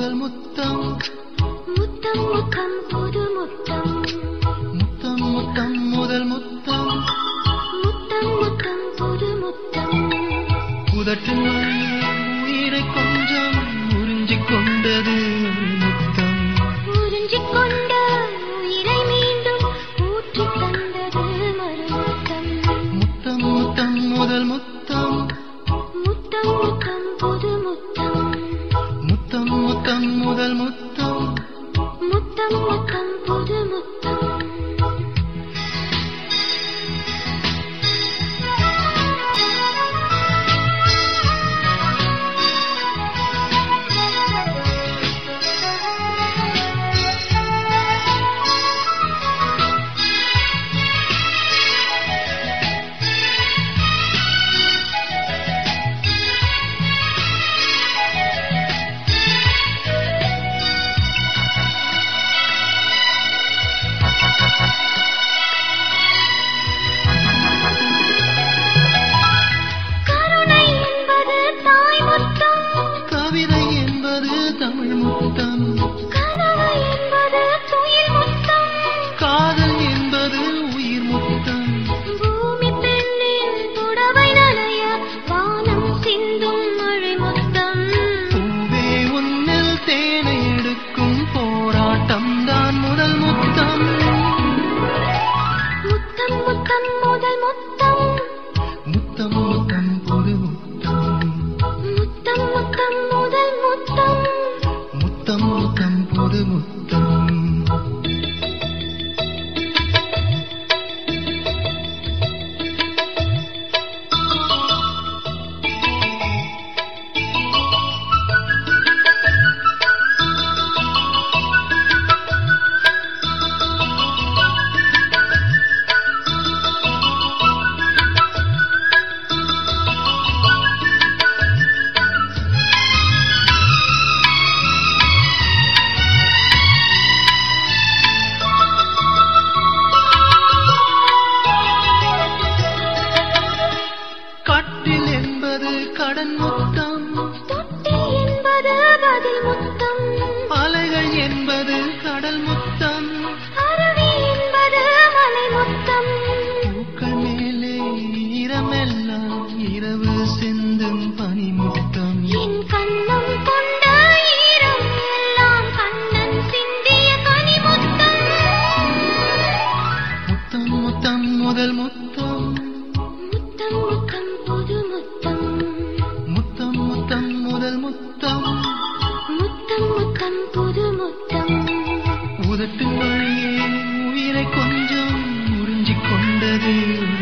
முதல் முத்தம் முத்தம் முத்தம் புது முத்தம் முத்தம் முத்தம் முதல் முத்தம் முத்தம் முத்தம் புது முத்தம் உதட்டின் வழியே உயிரை கொஞ்சம் உறிஞ்சிக் கொண்டது ஒரு முத்தம் உறிஞ்சிக் கொண்ட உயிரை மீண்டும் ஊற்றித் தந்தது மறுமுத்தம் முத்தம் முத்தம் முதல் முத்தம் முத்தம் முத்தம் புது முத்தம் முத்தம் முத்தம் முதல் முத்தம் முத்தம் முத்தம் புது முத்தம் கருணை என்பது தாய் முத்தம் கவிதை என்பது தமிழ் முத்தம் கனவு என்பது துயில் முத்தம் காதல் என்பது உயிர் முத்தம் பூமி பெண்ணின் புடவை நனைய வானம் சிந்தும் மழை முத்தம் பூவே உன்னில் தேனை எடுக்கும் போராட்டம் தான் முதல் முத்தம் முத்தம் முத்தம் முதல் முத்தம் முத்தம் முத்தம் புது முத்தம் முத்தம் முத்தம் முதல் முத்தம் முத்தம் முத்தம் புது முத்தம் கட்டில் என்பது கடன் முத்தம் தொட்டி என்பது பதில் முத்தம் அலைகள் என்பது கடல் முத்தம் அருவி என்பது மலை முத்தம் பூக்கள் மேலே ஈரமெல்லாம் இரவு சிந்தும் பனி முத்தம் என் கண்ணம் கொண்ட ஈரம் எல்லாம் கண்ணன் சிந்திய கனி முத்தம் முத்தம் முத்தம் முதல் முத்தம் முத்தம் முத்தம் புது முத்தம் முத்தம் முத்தம் முதல் முத்தம் முத்தம் முத்தம் புது முத்தம் உதட்டின் வழியே உயிரை கொஞ்சம் உறிஞ்சிக் கொண்டது